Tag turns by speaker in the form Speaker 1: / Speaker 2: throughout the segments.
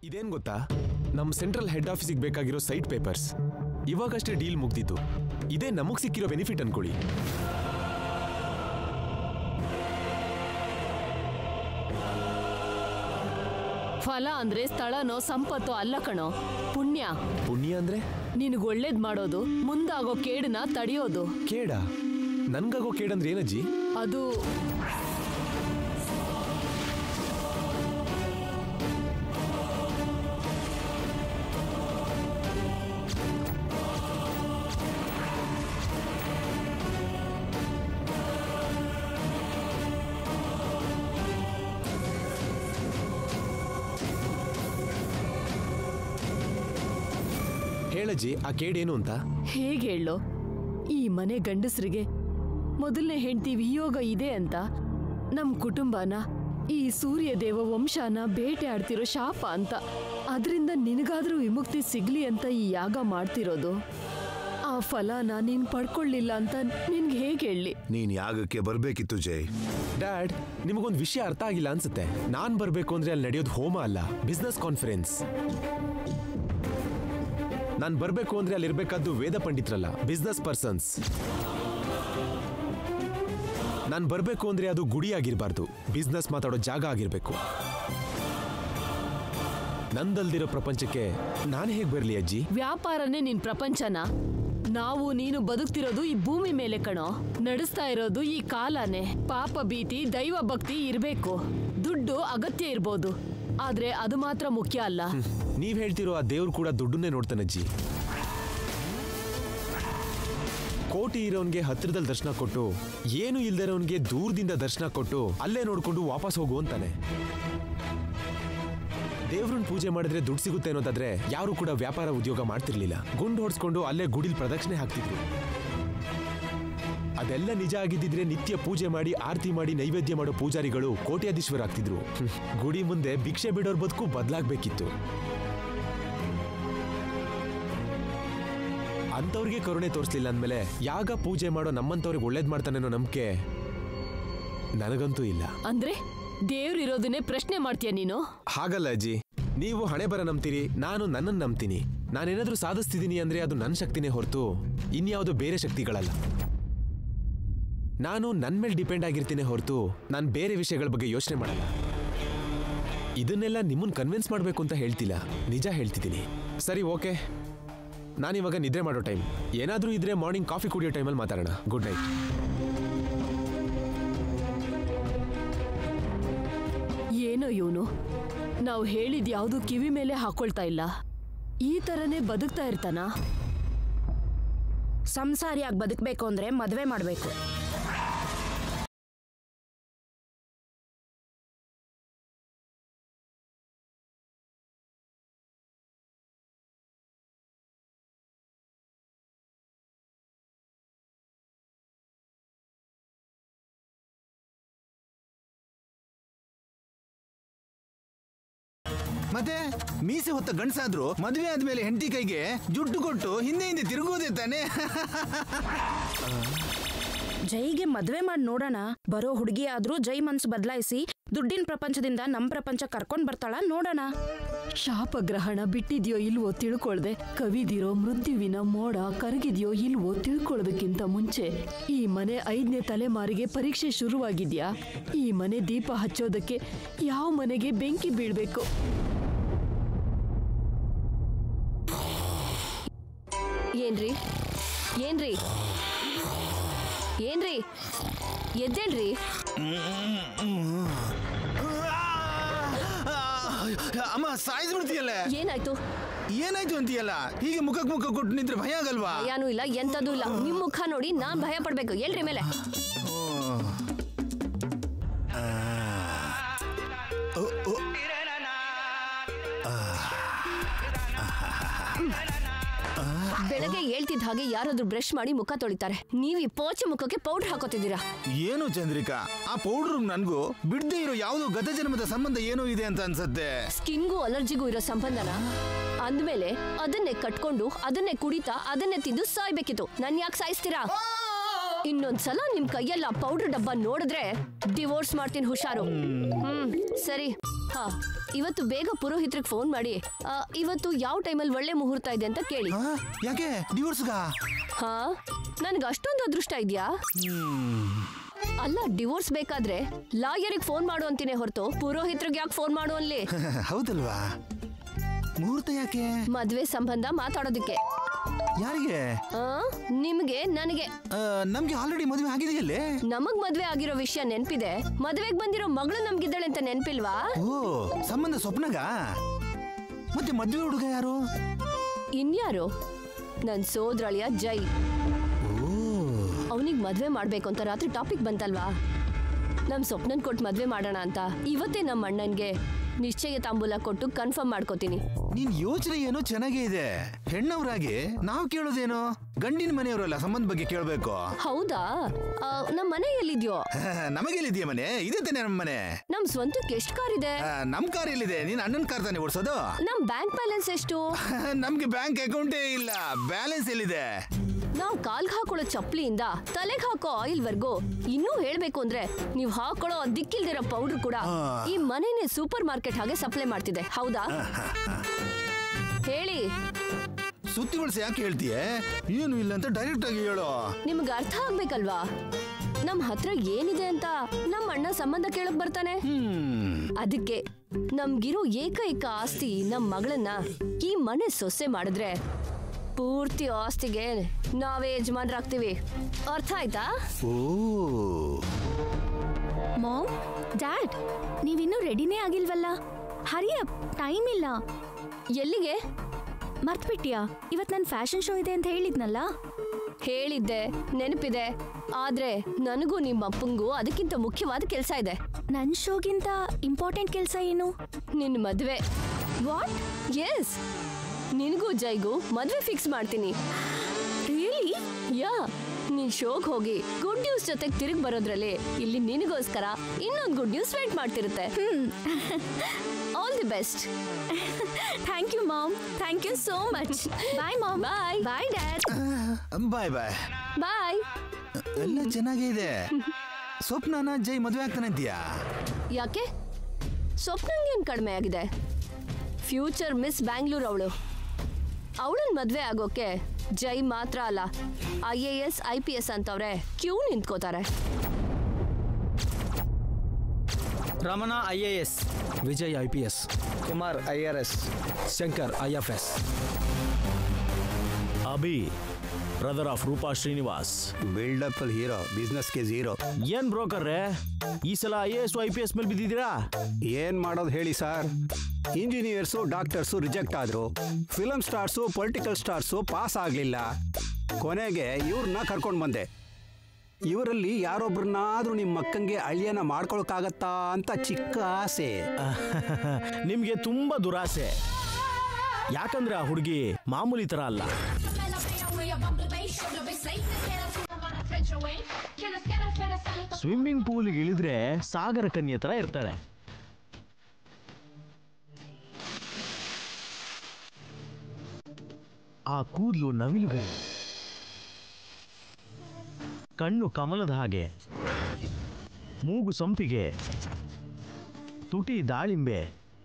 Speaker 1: ಇದೇನ್ ಗೊತ್ತಾ ನಮ್ಮ ಸೆಂಟ್ರಲ್ ಹೆಡ್ ಆಫೀಸಿಗೆ ಬೇಕಾಗಿರೋ ಸೈಟ್ ಪೇಪರ್ಸ್ ಇವಾಗಷ್ಟೇ ಡೀಲ್ ಮುಗ್ದಿತ್ತು ಇದೇ ನಮಗ್ ಸಿಕ್ಕಿರೋ ಬೆನಿಫಿಟ್ ಅನ್ಕೊಳ್ಳಿ
Speaker 2: ಫಲ ಅಂದ್ರೆ ಸ್ಥಳನೋ ಸಂಪತ್ತೋ ಅಲ್ಲ ಕಣೋ ಪುಣ್ಯ
Speaker 1: ಪುಣ್ಯ ಅಂದ್ರೆ
Speaker 2: ನಿನಗ್ ಒಳ್ಳೇದ್ ಮಾಡೋದು ಮುಂದಾಗೋ ಕೇಡನ್ನ ತಡೆಯೋದು
Speaker 1: ಕೇಡ ನನ್ಗಾಗೋ ಕೇಡಂದ್ರೆ ಏನಜ್ಜಿ
Speaker 2: ಅದು
Speaker 1: ಹೇಳಜ್ಜಿ ಆ ಕೇಡೇನು ಅಂತ
Speaker 2: ಹೇಗೆ ಹೇಳೋ ಈ ಮನೆ ಗಂಡಸರಿಗೆ ಮೊದಲನೇ ಹೆಂಡತಿ ವಿಯೋಗ ಇದೆ ಅಂತ ನಮ್ ಕುಟುಂಬನ ಈ ಸೂರ್ಯ ದೇವ ವಂಶನ ಬೇಟೆ ಆಡ್ತಿರೋ ಶಾಪ ಅಂತ ಅದರಿಂದ ನಿನಗಾದ್ರೂ ವಿಮುಕ್ತಿ ಸಿಗ್ಲಿ ಅಂತ ಈ ಯಾಗ ಮಾಡ್ತಿರೋದು ಆ ಫಲನ ನೀನ್ ಪಡ್ಕೊಳ್ಳಿಲ್ಲ ಅಂತ ನಿನ್ಗೆ ಹೇಗೆ ಹೇಳಿ
Speaker 3: ನೀನ್ ಯಾಗಕ್ಕೆ ಬರ್ಬೇಕಿತ್ತು ಜೈ
Speaker 1: ಡ್ಯಾಡ್ ನಿಮಗೊಂದು ವಿಷಯ ಅರ್ಥ ಆಗಿಲ್ಲ ಅನ್ಸುತ್ತೆ ನಾನ್ ಬರ್ಬೇಕು ಅಂದ್ರೆ ಅಲ್ಲಿ ನಡೆಯೋದು ಹೋಮ ಅಲ್ಲ ಬಿಸ್ನೆಸ್ ಕಾನ್ಫರೆನ್ಸ್ ನಾನ್ ಬರ್ಬೇಕು ಅಂದ್ರೆ ಅಲ್ಲಿ ಇರ್ಬೇಕಾದ್ದು ವೇದ ಪಂಡಿತ್ರಲ್ಲ ಬಿಸ್ನೆಸ್ ಪರ್ಸನ್ಸ್ ನಾನ್ ಬರ್ಬೇಕು ಅಂದ್ರೆ ಅದು ಗುಡಿ ಆಗಿರ್ಬಾರ್ದು ಬಿಸ್ನೆಸ್ ಮಾತಾಡೋ ಜಾಗ ಆಗಿರ್ಬೇಕು ನಂದಲ್ದಿರೋ ಪ್ರಪಂಚಕ್ಕೆ ನಾನು ಹೇಗೆ ಬರಲಿ ಅಜ್ಜಿ
Speaker 2: ವ್ಯಾಪಾರನೇ ನಿನ್ ಪ್ರಪಂಚನ ನಾವು ನೀನು ಬದುಕ್ತಿರೋದು ಈ ಭೂಮಿ ಮೇಲೆ ಕಣೋ ನಡೆಸ್ತಾ ಇರೋದು ಈ ಕಾಲನೇ ಪಾಪ ಭೀತಿ ದೈವ ಭಕ್ತಿ ಇರ್ಬೇಕು ದುಡ್ಡು ಅಗತ್ಯ ಇರ್ಬೋದು ಆದ್ರೆ ಅದು ಮಾತ್ರ ಮುಖ್ಯ ಅಲ್ಲ
Speaker 1: ನೀವ್ ಹೇಳ್ತಿರೋ ಆ ದೇವ್ರು ಕೂಡ ದುಡ್ಡನ್ನೇ ನೋಡ್ತಾನಜ್ಜಿ ಕೋಟಿ ಇರೋನ್ಗೆ ಹತ್ರದಲ್ಲಿ ದರ್ಶನ ಕೊಟ್ಟು ಏನು ಇಲ್ದಿರೋನ್ಗೆ ದೂರದಿಂದ ದರ್ಶನ ಕೊಟ್ಟು ಅಲ್ಲೇ ನೋಡ್ಕೊಂಡು ವಾಪಸ್ ಹೋಗು ಅಂತಾನೆ ದೇವ್ರನ್ನ ಪೂಜೆ ಮಾಡಿದ್ರೆ ದುಡ್ಡು ಸಿಗುತ್ತೆ ಅನ್ನೋದಾದ್ರೆ ಯಾರು ಕೂಡ ವ್ಯಾಪಾರ ಉದ್ಯೋಗ ಮಾಡ್ತಿರ್ಲಿಲ್ಲ ಗುಂಡು ಹೊಡ್ಸ್ಕೊಂಡು ಅಲ್ಲೇ ಗುಡಿಲ್ ಪ್ರದಕ್ಷಿಣೆ ಹಾಕ್ತಿದ್ರು ಅದೆಲ್ಲ ನಿಜ ಆಗಿದ್ದಿದ್ರೆ ನಿತ್ಯ ಪೂಜೆ ಮಾಡಿ ಆರತಿ ಮಾಡಿ ನೈವೇದ್ಯ ಮಾಡೋ ಪೂಜಾರಿಗಳು ಕೋಟ್ಯಾಧೀಶ್ವರಾಗ್ತಿದ್ರು ಹ್ಮ್. ಗುಡಿ ಮುಂದೆ ಭಿಕ್ಷೆ ಬಿಡೋರ್ ಬದುಕು ಬದಲಾಗ್ಬೇಕಿತ್ತು ಅಂಥವ್ರಿಗೆ ಕರುಣೆ ತೋರಿಸ್ಲಿಲ್ಲ ಅಂದ್ಮೇಲೆ ಯಾಗ ಪೂಜೆ ಮಾಡೋ ನಮ್ಮಂಥವ್ರಿಗೆ ಒಳ್ಳೇದ್ ಮಾಡ್ತಾನೆ ಅನ್ನೋ ನಂಬಿಕೆ ನನಗಂತೂ ಇಲ್ಲ
Speaker 2: ಅಂದ್ರೆ ದೇವ್ರಿರೋದನ್ನೇ ಪ್ರಶ್ನೆ ಮಾಡ್ತೀಯ ನೀನು
Speaker 1: ಹಾಗಲ್ಲ ಅಜ್ಜಿ ನೀವು ಹಣೆ ಬರ ನಂಬ್ತೀರಿ ನಾನು ನನ್ನನ್ನು ನಂಬ್ತೀನಿ ನಾನೇನಾದ್ರೂ ಸಾಧಿಸ್ತಿದ್ದೀನಿ ಅಂದ್ರೆ ಅದು ನನ್ನ ಶಕ್ತಿನೇ ಹೊರತು ಇನ್ಯಾವುದೋ ಬೇರೆ ಶಕ್ತಿಗಳಲ್ಲ ನಾನು ನನ್ನ ಮೇಲೆ ಡಿಪೆಂಡ್ ಆಗಿರ್ತೀನಿ ಹೊರತು ನಾನು ಬೇರೆ ವಿಷಯಗಳ ಬಗ್ಗೆ ಯೋಚನೆ ಮಾಡಲ್ಲ ಇದನ್ನೆಲ್ಲ ನಿಮ್ಮನ್ನ ಕನ್ವಿನ್ಸ್ ಮಾಡಬೇಕು ಅಂತ ಹೇಳ್ತಿಲ್ಲ ನಿಜ ಹೇಳ್ತಿದ್ದೀನಿ ಸರಿ ಓಕೆ ನಾನಿವಾಗ ನಿದ್ರೆ ಮಾಡೋ ಟೈಮ್ ಏನಾದರೂ ಇದ್ರೆ ಮಾರ್ನಿಂಗ್ ಕಾಫಿ ಕುಡಿಯೋ ಟೈಮಲ್ಲಿ ಮಾತಾಡೋಣ ಗುಡ್ ನೈಟ್
Speaker 2: ಏನೋ ಇವನು ನಾವು ಹೇಳಿದ್ ಯಾವುದು ಕಿವಿ ಮೇಲೆ ಹಾಕೊಳ್ತಾ ಇಲ್ಲ ಈ ತರನೇ ಬದುಕ್ತಾ ಇರ್ತಾನ
Speaker 4: ಸಂಸಾರಿಯಾಗಿ ಬದುಕಬೇಕು ಅಂದ್ರೆ ಮದುವೆ ಮಾಡಬೇಕು
Speaker 5: ಮತ್ತೆ ಮೀಸೆ ಹೊತ್ತ ಗಂಡಸಾದ್ರು ಮದುವೆ ಆದ್ಮೇಲೆ ಹೆಂಡತಿ ಕೈಗೆ ಜುಟ್ಟು ಕೊಟ್ಟು ಹಿಂದೆ ಹಿಂದೆ ತಿರುಗುವುದೇ ತಾನೆ
Speaker 4: ಜೈಗೆ ಮದುವೆ ಮಾಡಿ ನೋಡೋಣ ಬರೋ ಹುಡುಗಿ ಆದ್ರೂ ಜೈ ಮನ್ಸು ಬದಲಾಯಿಸಿ ದುಡ್ಡಿನ ಪ್ರಪಂಚದಿಂದ ನಮ್ ಪ್ರಪಂಚ ಕರ್ಕೊಂಡ್ ಬರ್ತಾಳ ನೋಡೋಣ
Speaker 2: ಶಾಪಗ್ರಹಣ ಬಿಟ್ಟಿದ್ಯೋ ಇಲ್ವೋ ತಿಳ್ಕೊಳ್ದೆ ಕವಿದಿರೋ ಮೃತ್ಯುವಿನ ಮೋಡ ಕರಗಿದ್ಯೋ ಇಲ್ವೋ ತಿಳ್ಕೊಳ್ಳೋದಕ್ಕಿಂತ ಮುಂಚೆ ಈ ಮನೆ ಐದನೇ ತಲೆಮಾರಿಗೆ ಪರೀಕ್ಷೆ ಶುರುವಾಗಿದ್ಯಾ ಈ ಮನೆ ದೀಪ ಹಚ್ಚೋದಕ್ಕೆ ಯಾವ ಮನೆಗೆ ಬೆಂಕಿ ಬೀಳ್ಬೇಕು
Speaker 6: ಏನ್ರಿ ಏನ್ರಿ ಏನ್ರಿ ಎದ್ದೇಳ್ರಿ
Speaker 5: ಅಮ್ಮ ಸಾಯಿಸ್ಬಿಡ್ತೀಯಲ್ಲ
Speaker 6: ಏನಾಯ್ತು
Speaker 5: ಏನಾಯ್ತು ಅಂತೀಯಲ್ಲ ಹೀಗೆ ಮುಖಕ್ಕೆ ಮುಖ ಕೊಟ್ಟು ನಿಂತ್ರೆ ಭಯ ಆಗಲ್ವಾ
Speaker 6: ಭಯಾನೂ ಇಲ್ಲ ಎಂತದೂ ಇಲ್ಲ ನಿಮ್ ಮುಖ ನೋಡಿ ನಾನ್ ಭಯ ಪಡ್ಬೇಕು ಎಲ್ರಿ ಮೇಲೆ ಬೆಳಗ್ಗೆ ಹೇಳ್ತಿದ್ದ ಹಾಗೆ ಯಾರಾದ್ರೂ ಬ್ರಷ್ ಮಾಡಿ ಮುಖ ತೊಳಿತಾರೆ ನೀವು ಈ ಪೋಚೆ ಮುಖಕ್ಕೆ ಪೌಡರ್ ಹಾಕೋತಿದ್ದೀರಾ
Speaker 5: ಏನು ಚಂದ್ರಿಕಾ ಆ ಪೌಡ್ರು ನನ್ಗೂ ಬಿಡದೆ ಇರೋ ಯಾವುದೋ ಗತ ಜನ್ಮದ ಸಂಬಂಧ ಏನೋ ಇದೆ ಅಂತ ಅನ್ಸತ್ತೆ
Speaker 6: ಸ್ಕಿನ್ಗೂ ಅಲರ್ಜಿಗೂ ಇರೋ ಸಂಬಂಧನ ಅಂದ್ಮೇಲೆ ಅದನ್ನೇ ಕಟ್ಕೊಂಡು ಅದನ್ನೇ ಕುಡಿತಾ ಅದನ್ನೇ ತಿಂದು ಸಾಯ್ಬೇಕಿತ್ತು ನನ್ ಯಾಕೆ ಸಾಯಿಸ್ತೀರಾ ಇನ್ನೊಂದ್ಸಲ ನಿಮ್ ಕೈಯಲ್ಲಿ ಆ ಪೌಡರ್ ಡಬ್ಬ ನೋಡಿದ್ರೆ ಡಿವೋರ್ಸ್ ಮಾಡ್ತೀನಿ ಹುಷಾರು ಹ್ಮ್ ಸರಿ ಹಾ ಇವತ್ತು ಬೇಗ ಪುರೋಹಿತ್ರಿಗೆ ಫೋನ್ ಮಾಡಿ ಆ, ಇವತ್ತು ಯಾವ ಟೈಮಲ್ಲಿ ಒಳ್ಳೆ ಮುಹೂರ್ತ ಇದೆ ಅಂತ ಕೇಳಿ
Speaker 5: ಆ, ಯಾಕೆ ಡಿವೋರ್ಸ್ಗಾ
Speaker 6: ಹಾ ನನ್ಗೆ ಅಷ್ಟೊಂದು ಅದೃಷ್ಟ ಇದೆಯಾ ಅಲ್ಲ ಡಿವೋರ್ಸ್ ಬೇಕಾದ್ರೆ ಲಾಯರಿಗೆ ಫೋನ್ ಮಾಡು ಅಂತೀನಿ ಹೊರತು ಪುರೋಹಿತ್ರಿಗೆ ಯಾಕೆ ಫೋನ್ ಮಾಡು ಅನ್ಲಿ
Speaker 5: ಹೌದಲ್ವಾ ಮುಹೂರ್ತ ಯಾಕೆ
Speaker 6: ಮದ್ವೆ ಸಂಬಂಧ ಮಾತಾಡೋದಕ್ಕೆ
Speaker 5: ಯಾರಿಗೆ
Speaker 6: ಆ ನಿಮ್ಗೆ ನನಗೆ
Speaker 5: ಆ, ನಮ್ಗೆ ಆಲ್ರೆಡಿ ಮದುವೆ ಆಗಿದೆಯಲ್ಲೇ
Speaker 6: ನಮಗ್ ಮದ್ವೆ ಆಗಿರೋ ವಿಷಯ ನೆನ್ಪಿದೆ ಮದ್ವೆಗ್ ಬಂದಿರೋ ಮಗಳು ನಮ್ಗಿದ್ದಾಳೆ ಅಂತ ನೆನ್ಪಿಲ್ವಾ
Speaker 5: ಓ ಸಂಬಂಧ ಸ್ವಪ್ನಗ ಮತ್ತೆ ಮದುವೆ ಹುಡುಗ ಯಾರು
Speaker 6: ಇನ್ಯಾರು ನನ್ ಸೋದ್ರಳಿಯ ಜೈ ಅವನಿಗೆ ಮದ್ವೆ ಮಾಡ್ಬೇಕು ಅಂತ ರಾತ್ರಿ ಟಾಪಿಕ್ ಬಂತಲ್ವಾ ನಮ್ ಸ್ವಪ್ನನ್ ಕೊಟ್ಟು ಮದ್ವೆ ಮಾಡೋಣ ಅಂತ ಇವತ್ತೇ ನಮ್ಮ ಅಣ್ಣನ್ಗೆ ನಿಶ್ಚಯ ತಾಂಬೂಲ ಕೊಟ್ಟು ಕನ್ಫರ್ಮ್ ಮಾಡ್ಕೋತೀನಿ
Speaker 5: ನಿನ್ ಯೋಚನೆ ಏನೋ ಚೆನ್ನಾಗೇ ಇದೆ ಹೆಣ್ಣವರಾಗಿ ನಾವು ಕೇಳೋದೇನು ಗಂಡಿನ ಮನೆಯವರಲ್ಲ ಸಂಬಂಧ ಬಗ್ಗೆ ಕೇಳಬೇಕು
Speaker 6: ಹೌದಾ ಆ, ನಮ್ ಮನೆ ಎಲ್ಲಿದ್ಯೋ
Speaker 5: ನಮಗೆಲ್ಲಿದೆಯಾ ಮನೆ ಇದೆ ತಾನೆ ನಮ್ಮ ಮನೆ
Speaker 6: ನಮ್ ಸ್ವಂತಕ್ಕೆ ಎಷ್ಟ್ ಕಾರ್ ಇದೆ
Speaker 5: ಆ, ನಮ್ ಕಾರ್ ಎಲ್ಲಿದೆ ನೀನ್ ಅಣ್ಣನ ಕಾರ್ ತಾನೆ ಓಡಿಸೋದು
Speaker 6: ನಮ್ ಬ್ಯಾಂಕ್ ಬ್ಯಾಲೆನ್ಸ್ ಎಷ್ಟು
Speaker 5: ನಮ್ಗೆ ಬ್ಯಾಂಕ್ ಅಕೌಂಟೇ ಇಲ್ಲ ಬ್ಯಾಲೆನ್ಸ್ ಎಲ್ಲಿದೆ
Speaker 6: ನಾವ್ ಕಾಲ್ಗ್ ಹಾಕೊಳ್ಳೋ ಚಪ್ಲಿಯಿಂದ ತಲೆಗ್ ಹಾಕೋ ಆಯಿಲ್ ವರ್ಗು ಇನ್ನೂ ಹೇಳ್ಬೇಕು ಅಂದ್ರೆ ನೀವ್ ಹಾಕೊಳ್ಳೋ ದಿಕ್ಕಿಲ್ದಿರೋ ಪೌಡರ್ ಕೂಡ ಈ ಮನೆನೇ ಸೂಪರ್ ಮಾರ್ಕೆಟ್ ಹಾಗೆ ಸಪ್ಲೈ ಮಾಡ್ತಿದೆ ಹೌದಾ ಹೇಳಿ
Speaker 5: ಸುತ್ತಿ ಬಳಸಿ ಯಾಕೆ ಹೇಳ್ತೀಯ ಏನು ಇಲ್ಲ ಅಂತ ಡೈರೆಕ್ಟ್ ಆಗಿ ಹೇಳು
Speaker 6: ನಿಮ್ಗೆ ಅರ್ಥ ಆಗ್ಬೇಕಲ್ವಾ ನಮ್ ಹತ್ರ ಏನಿದೆ ಅಂತ ನಮ್ ಅಣ್ಣ ಸಂಬಂಧ ಕೇಳಕ್ ಬರ್ತಾನೆ
Speaker 5: ಹ್ಮ್
Speaker 6: ಅದಕ್ಕೆ ನಮ್ಗಿರೋ ಏಕೈಕ ಆಸ್ತಿ ನಮ್ ಮಗಳನ್ನ ಈ ಮನೆ ಸೊಸೆ ಮಾಡಿದ್ರೆ ಪೂರ್ತಿ ಆಸ್ತಿಗೆ ನಾವೇ ಯಜಮಾನ್ರಾಗ್ತೀವಿ ಅರ್ಥ ಆಯ್ತಾ
Speaker 5: ಓ
Speaker 7: ಮಾಮ್ ಡ್ಯಾಡ್ ನೀವಿನ್ನೂ ರೆಡಿನೇ ಆಗಿಲ್ವಲ್ಲ ಹರಿಯಪ್ ಟೈಮ್ ಇಲ್ಲ
Speaker 6: ಎಲ್ಲಿಗೆ
Speaker 7: ಮರ್ತ್ಬಿಟ್ಯಾ ಇವತ್ ನನ್ನ ಫ್ಯಾಷನ್ ಶೋ ಇದೆ ಅಂತ ಹೇಳಿದ್ನಲ್ಲ
Speaker 6: ಹೇಳಿದ್ದೆ ನೆನಪಿದೆ ಆದ್ರೆ ನನಗೂ ನಿಮ್ಮ ಅಪ್ಪಂಗೂ ಅದಕ್ಕಿಂತ ಮುಖ್ಯವಾದ ಕೆಲಸ ಇದೆ
Speaker 7: ನನ್ನ ಶೋಗಿಂತ ಇಂಪಾರ್ಟೆಂಟ್ ಕೆಲಸ ಏನು
Speaker 6: ನಿನ್ನ ಮದ್ವೆ
Speaker 7: ವಾಟ್
Speaker 6: ಎಸ್ ನಿನಗೂ ಜೈಗೂ ಮದ್ವೆ ಫಿಕ್ಸ್ ಮಾಡ್ತೀನಿ
Speaker 7: ರಿಯಲಿ
Speaker 6: ಯಾ ನೀನ್ ಶೋಗ್ ಹೋಗಿ ಗುಡ್ ನ್ಯೂಸ್ ಜೊತೆಗೆ ತಿರುಗಿ ಬರೋದ್ರಲ್ಲಿ ಇಲ್ಲಿ ನಿನಗೋಸ್ಕರ ಇನ್ನೊಂದು ಗುಡ್ ನ್ಯೂಸ್ ವೇಟ್ ಮಾಡ್ತಿರುತ್ತೆ all the best
Speaker 7: thank you mom thank you so much bye mom
Speaker 6: bye
Speaker 7: bye dad
Speaker 5: bye bye
Speaker 6: bye
Speaker 5: ಎಲ್ಲ ಚೆನ್ನಾಗೇ ಇದೆ ಸ್ವಪ್ನನ ಜೈ ಮದುವೆ ಆಗ್ತಾನೆ ಅಂತೀಯಾ
Speaker 6: ಯಾಕೆ ಸ್ವಪ್ನಂಗೇನು ಕಡಿಮೆ ಆಗಿದೆ ಫ್ಯೂಚರ್ ಮಿಸ್ ಬ್ಯಾಂಗ್ಳೂರ್ ಅವಳು ಅವಳನ್ನ ಮದುವೆ ಆಗೋಕೆ ಜೈ ಮಾತ್ರ ಅಲ್ಲ I A S I P S ಅಂತವ್ರೆ ಕ್ಯೂ ನಿಂತ್ಕೋತಾರೆ
Speaker 8: Ramana I A S
Speaker 9: Vijay I P S
Speaker 8: Kumar I R S
Speaker 9: Shankar I F S
Speaker 10: Abhi brother of Roopa Srinivas
Speaker 3: buildup ಅಲ್ಲಿ ಹೀರೋ ಬಿಸ್ನೆಸ್ಗೆ ಝೀರೋ
Speaker 10: ಏನ್ ಬ್ರೋಕರ್ರೆ ಈ ಸಲ I A S I P S ಮೇಲೆ ಬಿದ್ದಿದ್ದೀರಾ
Speaker 3: ಏನ್ ಮಾಡೋದು ಹೇಳಿ ಸರ್ ಇಂಜಿನಿಯರ್ಸು ಡಾಕ್ಟರ್ಸು ರಿಜೆಕ್ಟ್ ಆದ್ರು film stars political stars pass ಆಗಲಿಲ್ಲ ಕೊನೆಗೆ ಇವ್ರನ್ನ ಕರ್ಕೊಂಡು ಬಂದೆ ಇವರಲ್ಲಿ ಯಾರೊಬ್ರನ್ನಾದ್ರೂ ನಿಮ್ಮ ಮಕ್ಕಂಗೆ ಅಳಿಯನ ಮಾಡ್ಕೊಳಕ್ಕಾಗತ್ತಾ ಅಂತ ಚಿಕ್ಕ ಆಸೆ
Speaker 10: ನಿಮ್ಗೆ ತುಂಬಾ ದುರಾಸೆ ಯಾಕಂದ್ರೆ ಆ ಹುಡುಗಿ ಮಾಮೂಲಿ ತರ ಅಲ್ಲ ಸ್ವಿಮ್ಮಿಂಗ್ ಪೂಲ್ಗೆ ಇಳಿದ್ರೆ ಸಾಗರ ಕನ್ಯೆ ತರ ಇರ್ತಾಳೆ ಆ ಕೂದಲು ನವಿಲುಗಳು ಕಣ್ಣು ಕಮಲದ ಹಾಗೆ ಮೂಗು ಸಂಪಿಗೆ ತುಟಿ ದಾಳಿಂಬೆ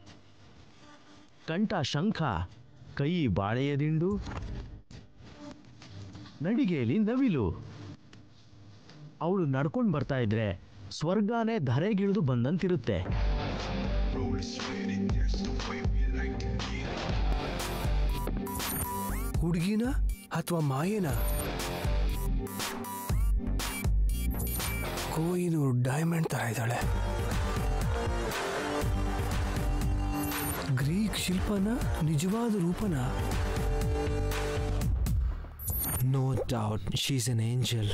Speaker 10: ಕಂಠ ಶಂಖ ಕೈ ಬಾಳೆಯ ದಿಂಡು ನಡಿಗೆಯಲ್ಲಿ ನವಿಲು ಅವಳು ನಡ್ಕೊಂಡು ಬರ್ತಾ ಇದ್ರೆ ಸ್ವರ್ಗಾನೇ ಧರೆಗಿಳಿದು ಬಂದಂತಿರುತ್ತೆ
Speaker 9: ಹುಡುಗಿನ ಅಥವಾ ಮಾಯನ ಕೋಯಿನೂರು ಡೈಮಂಡ್ ತರ ಇದ್ದಾಳೆ ಗ್ರೀಕ್ ಶಿಲ್ಪನ ನಿಜವಾದ ರೂಪನ no doubt she's an angel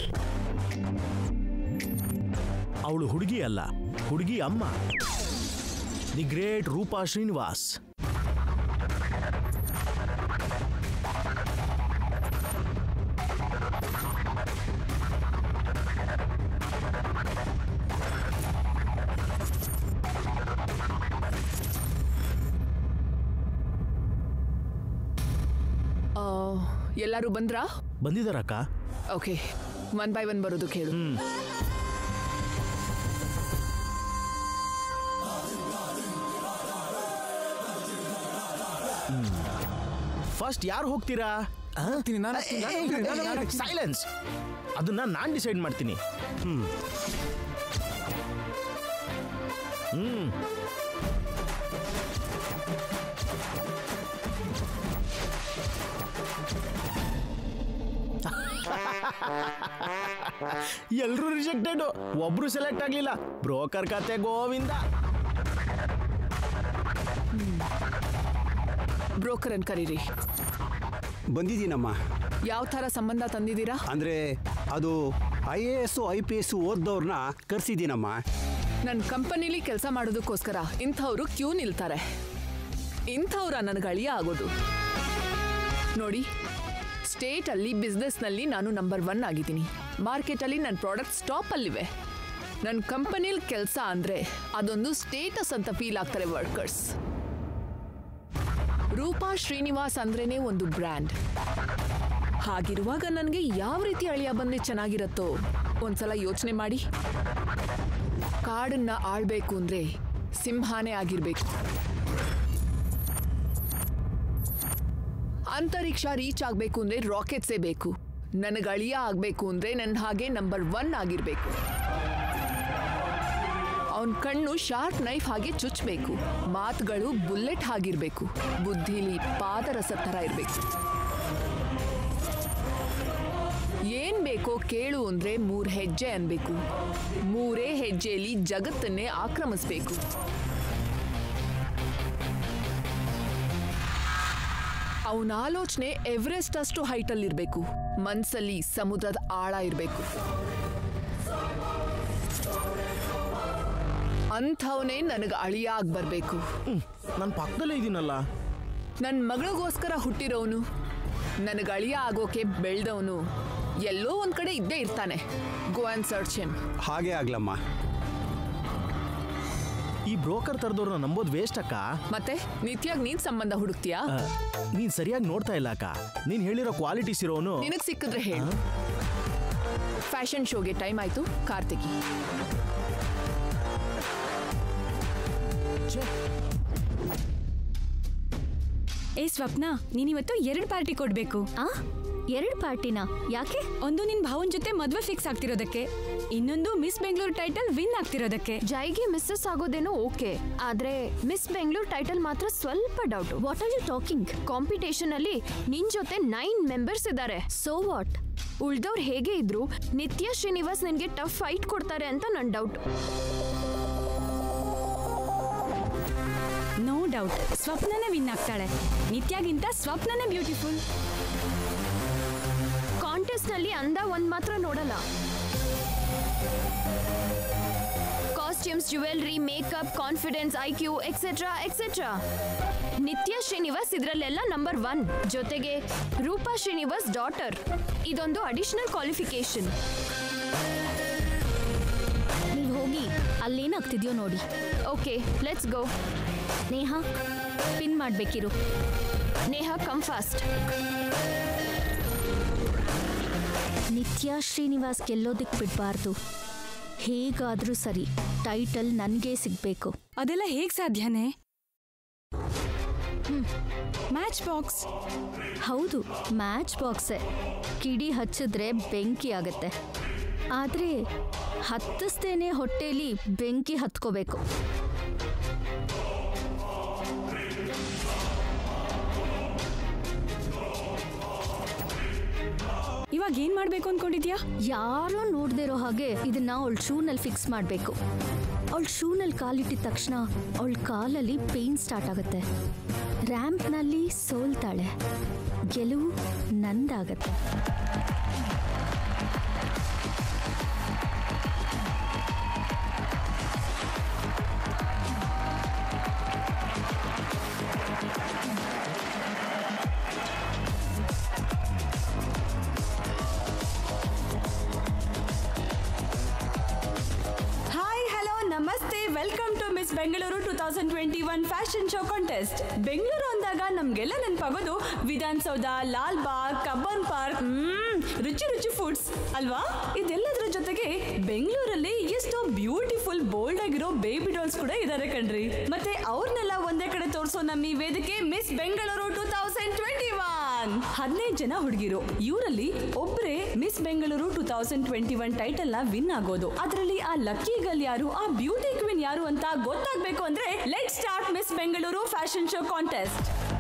Speaker 10: ಅವಳು ಹುಡುಗಿ ಅಲ್ಲ ಹುಡುಗಿ ಅಮ್ಮ ದಿ ಗ್ರೇಟ್ ರೂಪಾ ಶ್ರೀನಿವಾಸ್
Speaker 2: ಎಲ್ಲರೂ ಬಂದ್ರಾ
Speaker 10: ಬಂದಿದ್ದಾರಕ್ಕ
Speaker 2: ಓಕೆ ಒನ್ ಬೈ ಒನ್ ಬರೋದು ಕೇಳು
Speaker 10: ಫಸ್ಟ್ ಯಾರು ಹೋಗ್ತೀರಾ ಸೈಲೆನ್ಸ್ ಅದನ್ನ ನಾನ್ ಡಿಸೈಡ್ ಮಾಡ್ತೀನಿ ಹ್ಮ್ ಹ್ಮ್ ಎಲ್ರೂ ರಿಜೆಕ್ಟೆಡ್ ಒಬ್ರು ಸೆಲೆಕ್ಟ್ ಆಗ್ಲಿಲ್ಲ ಬ್ರೋಕರ್ ಕತೆ ಗೋವಿಂದ
Speaker 2: ಬ್ರೋಕರ್ ಅನ್ ಕರೀರಿ
Speaker 3: ಬಂದಿದ್ದೀನಮ್ಮ
Speaker 2: ಯಾವ ಥರ ಸಂಬಂಧ ತಂದಿದ್ದೀರಾ
Speaker 3: ಅಂದರೆ ಅದು I A S I P S ಓದ್ದವ್ರನ್ನ ಕರ್ಸಿದ್ದೀನಮ್ಮ
Speaker 2: ನನ್ನ ಕಂಪನಿಲಿ ಕೆಲಸ ಮಾಡೋದಕ್ಕೋಸ್ಕರ ಇಂಥವ್ರು ಕ್ಯೂ ನಿಲ್ತಾರೆ ಇಂಥವ್ರ ನನಗೆ ಅಳಿಯ ಆಗೋದು ನೋಡಿ ಸ್ಟೇಟಲ್ಲಿ ಬಿಸ್ನೆಸ್ನಲ್ಲಿ ನಾನು ನಂಬರ್ ಒನ್ ಆಗಿದ್ದೀನಿ ಮಾರ್ಕೆಟಲ್ಲಿ ನನ್ನ ಪ್ರಾಡಕ್ಟ್ ಸ್ಟಾಪಲ್ಲಿವೆ ನನ್ನ ಕಂಪನಿಲಿ ಕೆಲಸ ಅಂದರೆ ಅದೊಂದು ಸ್ಟೇಟಸ್ ಅಂತ ಫೀಲ್ ಆಗ್ತಾರೆ ವರ್ಕರ್ಸ್ ರೂಪಾ ಶ್ರೀನಿವಾಸ್ ಅಂದ್ರೇನೆ ಒಂದು ಬ್ರ್ಯಾಂಡ್ ಹಾಗಿರುವಾಗ ನನಗೆ ಯಾವ ರೀತಿ ಅಳಿಯ ಬಂದ್ರೆ ಚೆನ್ನಾಗಿರತ್ತೋ ಒಂದ್ಸಲ ಯೋಚನೆ ಮಾಡಿ ಕಾಡನ್ನ ಆಳ್ಬೇಕು ಅಂದ್ರೆ ಸಿಂಹಾನೇ ಆಗಿರ್ಬೇಕು ಅಂತರಿಕ್ಷ ರೀಚ್ ಆಗ್ಬೇಕು ಅಂದ್ರೆ ರಾಕೆಟ್ಸೇ ಬೇಕು ನನಗೆ ಅಳಿಯ ಆಗ್ಬೇಕು ಅಂದ್ರೆ ನನ್ನ ಹಾಗೆ ನಂಬರ್ ಒನ್ ಆಗಿರ್ಬೇಕು ಅವನ ಕಣ್ಣು ಶಾರ್ಪ್ ನೈಫ್ ಹಾಗೆ ಚುಚ್ಚಬೇಕು ಮಾತುಗಳು ಬುಲೆಟ್ ಆಗಿರ್ಬೇಕು ಬುದ್ಧಿಲಿ ಪಾದರಸ ಥರ ಇರಬೇಕು ಏನ್ ಬೇಕೋ ಕೇಳು ಅಂದ್ರೆ ಮೂರ್ ಹೆಜ್ಜೆ ಅನ್ಬೇಕು ಮೂರೇ ಹೆಜ್ಜೆಯಲ್ಲಿ ಜಗತ್ತನ್ನೇ ಆಕ್ರಮಿಸ್ಬೇಕು ಅವನ ಆಲೋಚನೆ ಎವರೆಸ್ಟ್ ಅಷ್ಟು ಹೈಟಲ್ಲಿರ್ಬೇಕು ಮನ್ಸಲ್ಲಿ ಸಮುದ್ರದ ಆಳ ಇರಬೇಕು ಅಂಥವನೇ ನನಗೆ ಅಳಿಯ ಆಗಿ ಬರಬೇಕು
Speaker 10: ನನ್ನ ಪಕ್ಕದಲ್ಲೇ ಇದೀನಲ್ಲ
Speaker 2: ನನ್ನ ಮಗಳಿಗೋಸ್ಕರ ಹುಟ್ಟಿರೋನು ನನಗೆ ಅಳಿಯ ಆಗೋಕೆ ಬೆಳೆದವನು ಎಲ್ಲೋ ಒಂದ್ ಕಡೆ ಇದ್ದೇ ಇರ್ತಾನೆ ಗೋ ಆ್ಯಂಡ್ ಸರ್ಚ್ ಹಿಮ್
Speaker 3: ಹಾಗೆ ಆಗ್ಲಮ್ಮ
Speaker 10: ಈ ಬ್ರೋಕರ್ ತರದವ್ರನ್ನ ನಂಬೋದು ವೇಸ್ಟ್ ಅಕ್ಕ
Speaker 2: ಮತ್ತೆ ನಿತ್ಯಾಗ್ ನೀನ್ ಸಂಬಂಧ ಹುಡುಕ್ತೀಯಾ
Speaker 10: ಆ, ನೀನ್ ಸರಿಯಾಗಿ ನೋಡ್ತಾ ಇಲ್ಲ ಅಕ್ಕ ನೀನ್ ಹೇಳಿರೋ ಕ್ವಾಲಿಟೀಸ್ ಇರೋನು
Speaker 2: ನಿನಗ್ ಸಿಕ್ಕಿದ್ರೆ ಹೇಳು ಫ್ಯಾಷನ್ ಶೋಗೆ ಟೈಮ್ ಆಯ್ತು ಕಾರ್ತಿಕಿ
Speaker 11: ಏ ಸ್ವಪ್ನ ನೀನಿವತ್ತು ಎರಡು ಪಾರ್ಟಿ ಕೊಡ್ಬೇಕು
Speaker 7: ಆ ಎರಡು ಪಾರ್ಟಿನ ಯಾಕೆ
Speaker 11: ಒಂದು ನಿನ್ ಭಾವನ್ ಜೊತೆ ಮದ್ವೆ ಫಿಕ್ಸ್ ಆಗ್ತಿರೋದಕ್ಕೆ ಇನ್ನೊಂದು ಮಿಸ್ ಬೆಂಗಳೂರು ಟೈಟಲ್ ವಿನ್ ಆಗ್ತಿರೋದಕ್ಕೆ
Speaker 6: ಜೈಗೆ ಮಿಸ್ಸಸ್ ಆಗೋದೇನೋ ಓಕೆ ಆದ್ರೆ ಮಿಸ್ ಬೆಂಗಳೂರು ಟೈಟಲ್ ಮಾತ್ರ ಸ್ವಲ್ಪ doubt
Speaker 7: what are you talking
Speaker 6: competition ಅಲ್ಲಿ ನಿನ್ ಜೊತೆ ನೈನ್ ಮೆಂಬರ್ಸ್ ಇದ್ದಾರೆ
Speaker 7: ಸೋ ವಾಟ್
Speaker 6: ಉಳ್ದವ್ರು ಹೇಗೆ ಇದ್ರು ನಿತ್ಯ ಶ್ರೀನಿವಾಸ್ ನಿನ್ಗೆ ಟಫ್ ಫೈಟ್ ಕೊಡ್ತಾರೆ ಅಂತ ನನ್ ಡೌಟ್
Speaker 11: ನೋ ಡೌಟ್ ಸ್ವಪ್ನನೇ ವಿನ್ ಆಗ್ತಾಳೆ ನಿತ್ಯಾಗಿಂತ ಸ್ವಪ್ನನೇ ಬ್ಯೂಟಿಫುಲ್
Speaker 6: ಕಾಂಟೆಸ್ಟ್ ನಲ್ಲಿ ಅಂದ ಒಂದ್ ಮಾತ್ರ ನೋಡಲ್ಲ costumes jewellery makeup confidence I Q etcetera etcetera Nithya Srinivas ಇದರಲ್ಲೆಲ್ಲ ನಂಬರ್ ಒನ್ ಜೊತೆಗೆ ರೂಪಾ ಶ್ರೀನಿವಾಸ್ ಡಾಟರ್ ಇದೊಂದು ಅಡಿಷನಲ್ ಕ್ವಾಲಿಫಿಕೇಶನ್
Speaker 7: ನೀವು ಹೋಗಿ ಅಲ್ಲೇನಾಗ್ತಿದ್ಯೋ ನೋಡಿ
Speaker 6: okay let's go
Speaker 7: Neha pin ಮಾಡ್ಬೇಕಿರು
Speaker 6: ನೇಹ ಕಮ್ ಫಾಸ್ಟ್
Speaker 7: ನಿತ್ಯ ಶ್ರೀನಿವಾಸ್ ಗೆಲ್ಲೋದಕ್ಕೆ ಬಿಡಬಾರ್ದು ಹೇಗಾದರೂ ಸರಿ ಟೈಟಲ್ ನನಗೇ ಸಿಗಬೇಕು
Speaker 11: ಅದೆಲ್ಲ ಹೇಗ್ ಸಾಧ್ಯನೇ ಮ್ಯಾಚ್ ಬಾಕ್ಸ್
Speaker 7: ಹೌದು ಮ್ಯಾಚ್ ಬಾಕ್ಸೇ ಕಿಡಿ ಹಚ್ಚಿದ್ರೆ ಬೆಂಕಿ ಆಗತ್ತೆ ಆದರೆ ಹತ್ತಿಸ್ತೇನೆ ಹೊಟ್ಟೆಲಿ ಬೆಂಕಿ ಹತ್ಕೋಬೇಕು
Speaker 11: ಇವಾಗ ಏನ್ ಮಾಡ್ಬೇಕು ಅನ್ಕೊಂಡಿದ್ಯಾ
Speaker 7: ಯಾರೋ ನೋಡದೇ ಇರೋ ಹಾಗೆ ಇದನ್ನ ಅವಳ ಶೂನಲ್ಲಿ ಫಿಕ್ಸ್ ಮಾಡಬೇಕು ಅವಳ ಶೂನಲ್ಲಿ ಕಾಲಿಟ್ಟಿದ ತಕ್ಷಣ ಅವಳ ಕಾಲಲ್ಲಿ ಪೇನ್ ಸ್ಟಾರ್ಟ್ ಆಗುತ್ತೆ ರ್ಯಾಂಪ್ನಲ್ಲಿ ಸೋಲ್ತಾಳೆ ಗೆಲುವು ನಂದಾಗತ್ತೆ
Speaker 11: hi hello namaste welcome to Miss Bengaluru two thousand twenty one fashion show contest Bengaluru ಅಂದಾಗ ನಮ್ಗೆಲ್ಲ ನೆನಪಾಗೋದು ವಿಧಾನಸೌಧ ಲಾಲ್ ಬಾಗ್ ಕಬ್ಬನ್ ಪಾರ್ಕ್ ಹ್ಮ್ ರುಚಿ ರುಚಿ ಫುಡ್ಸ್ ಅಲ್ವಾ ಇದೆಲ್ಲದರ ಜೊತೆಗೆ ಬೆಂಗಳೂರಲ್ಲಿ ಎಷ್ಟೋ ಬ್ಯೂಟಿಫುಲ್ ಬೋಲ್ಡ್ ಆಗಿರೋ ಬೇಬಿ ಡಾಲ್ಸ್ ಕೂಡ ಇದಾರೆ ಕಣ್ರಿ ಮತ್ತೆ ಅವ್ರನ್ನೆಲ್ಲ ಒಂದೇ ಕಡೆ ತೋರಿಸೋ ನಮ್ಮ ಈ ವೇದಿಕೆ Miss Bengaluru two thousand twenty one ಹದಿನೈದು ಜನ ಹುಡುಗಿರು ಇವರಲ್ಲಿ ಒಬ್ರೇ Miss Bengaluru two thousand twenty one title ನ ವಿನ್ ಆಗೋದು ಅದರಲ್ಲಿ ಆ ಲಕ್ಕಿ ಗರ್ಲ್ ಯಾರು ಆ ಬ್ಯೂಟಿ ಕ್ವೀನ್ ಯಾರು ಅಂತ ಗೊತ್ತಾಗ್ಬೇಕು ಅಂದ್ರೆ let start Miss Bengaluru fashion show contest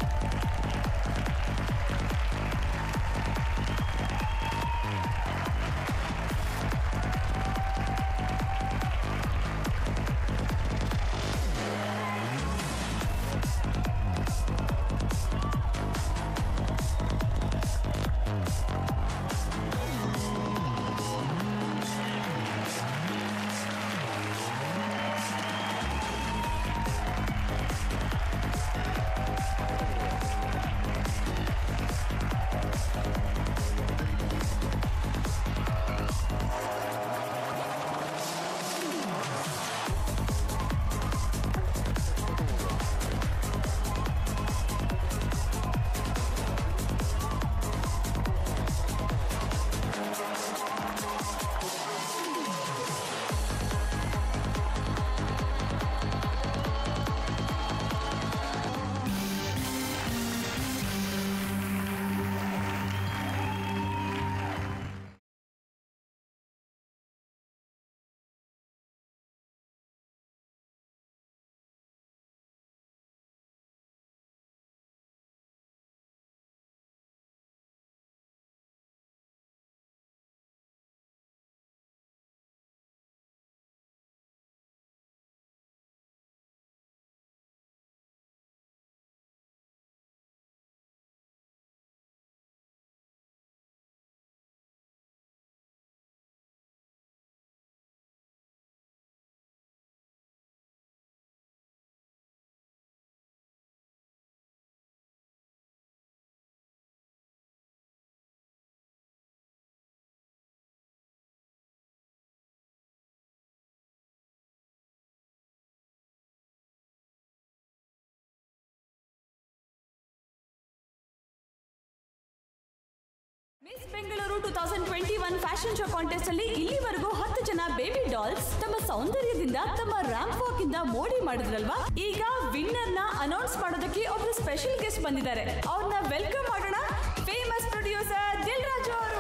Speaker 11: Miss Bengaluru two thousand twenty one fashion show contest ಅಲ್ಲಿ ಇಲ್ಲಿವರೆಗೂ ಹತ್ತು ಜನ ಬೇಬಿ ಡಾಲ್ಸ್ ತಮ್ಮ ಸೌಂದರ್ಯದಿಂದ ತಮ್ಮ ರ್ಯಾಂಪ್ ವಾಕ್ ಇಂದ ಮೋಡಿ ಮಾಡಿದ್ರಲ್ವಾ ಈಗ ವಿನ್ನರ್ ನ ಅನೌನ್ಸ್ ಮಾಡೋದಕ್ಕೆ ಒಬ್ರು ಸ್ಪೆಷಲ್ ಗೆಸ್ಟ್ ಬಂದಿದ್ದಾರೆ ಅವ್ರನ್ನ ವೆಲ್ಕಮ್ ಮಾಡೋಣ ಫೇಮಸ್ ಪ್ರೊಡ್ಯೂಸರ್ ದಿಲ್ ರಾಜು ಅವರು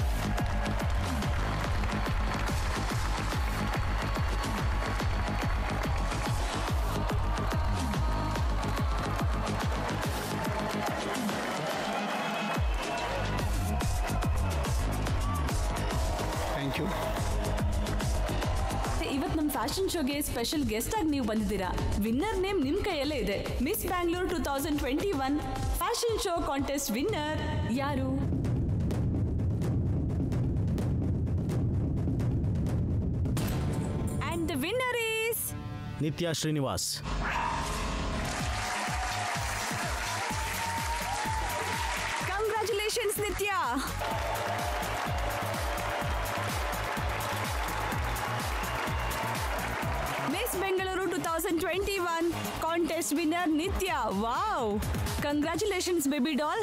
Speaker 3: ಥ್ಯಾಂಕ್ ಯು
Speaker 11: ಇವತ್ತು ನಮ್ಮ ಫ್ಯಾಷನ್ ಶೋಗೆ ಸ್ಪೆಷಲ್ ಗೆಸ್ಟ್ ಆಗಿ ನೀವು ಬಂದಿದ್ದೀರಾ ವಿನ್ನರ್ ನೇಮ್ ನಿಮ್ ಕೈಯಲ್ಲೇ ಇದೆ Miss Bangalore two thousand twenty one fashion show contest winner ಯಾರು and the winner is
Speaker 10: Nithya Srinivas
Speaker 11: congratulations Nithya Miss Bengaluru two thousand twenty one contest winner Nithya wow congratulations baby doll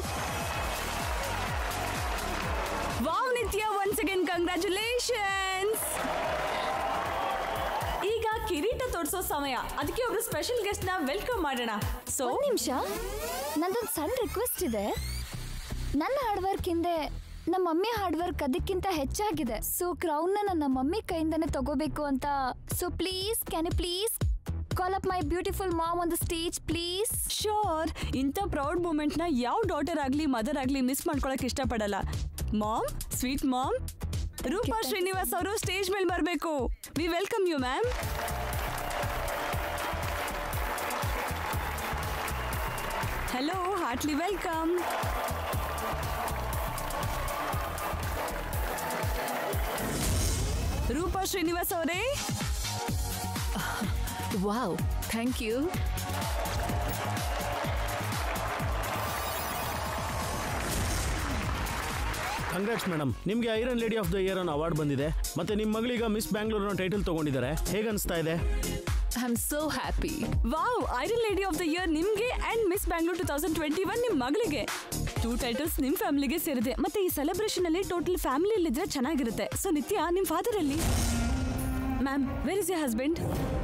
Speaker 11: wow Nithya once again congratulations ಈಗ ಕಿರೀಟ ತೋರಿಸೋ ಸಮಯ ಅದಕ್ಕೆ ಒಬ್ರು ಸ್ಪೆಷಲ್ ಗೆಸ್ಟ್ ನ welcome ಮಾಡೋಣ so
Speaker 7: ಒಂದ್ ನಿಮಿಷ ನಂದೊಂದು ಸಣ್ಣ ರಿಕ್ವೆಸ್ಟ್ ಇದೆ ನನ್ನ ಹಾರ್ಡ್ ವರ್ಕ್ ಹಿಂದೆ ನಮ್ಮ ಮಮ್ಮಿ ಹಾರ್ಡ್ ವರ್ಕ್ ಅದಕ್ಕಿಂತ ಹೆಚ್ಚಾಗಿದೆ ಸೊ ಕ್ರೌನ್ ನನ್ನ ಮಮ್ಮಿ ಕೈಯಿಂದನೇ ತಗೋಬೇಕು ಅಂತ so please can you please call up my beautiful mom on the stage please
Speaker 11: sure ಇಂಥ ಪ್ರೌಡ್ ಮೂಮೆಂಟ್ ನ ಯಾವ ಡಾಟರ್ ಆಗ್ಲಿ ಮದರ್ ಆಗ್ಲಿ ಮಿಸ್ ಮಾಡ್ಕೊಳಕ್ ಇಷ್ಟಪಡಲ್ಲ mom sweet mom Roopa Srinivas ಅವರು ಸ್ಟೇಜ್ ಮೇಲೆ ಬರಬೇಕು we welcome you ma'am hello heartly welcome Roopa Srinivas ಅವರೇ
Speaker 2: wow thank you
Speaker 10: congrats madam ನಿಮಗೆ iron lady of the year ಅನ್ನೋ ಅವಾರ್ಡ್ ಬಂದಿದೆ ಮತ್ತೆ ನಿಮ್ಮ ಮಗಳೀಗ ಮಿಸ್ ಬ್ಯಾಂಗ್ಳೂರ್ನ ಟೈಟಲ್ ತಗೊಂಡಿದ್ದಾರೆ ಹೇಗೆ ಅನಿಸ್ತಾ ಇದೆ
Speaker 11: I am so happy wow iron lady of the year ನಿಮ್ಗೆ and Miss Bangalore two thousand twenty one ನಿಮ್ ಮಗಳಿಗೆ ಟೂ ಟೈಟಲ್ಸ್ ನಿಮ್ ಫ್ಯಾಮಿಲಿಗೆ ಸೇರಿದೆ ಮತ್ತೆ ಈ ಸೆಲೆಬ್ರೇಷನ್ ಅಲ್ಲಿ ಟೋಟಲ್ ಫ್ಯಾಮಿಲಿ ಇದ್ರೆ ಚೆನ್ನಾಗಿರುತ್ತೆ ಸೊ ನಿತ್ಯ ನಿಮ್ ಫಾದರ್ ಅಲ್ಲಿ ma'am where is your husband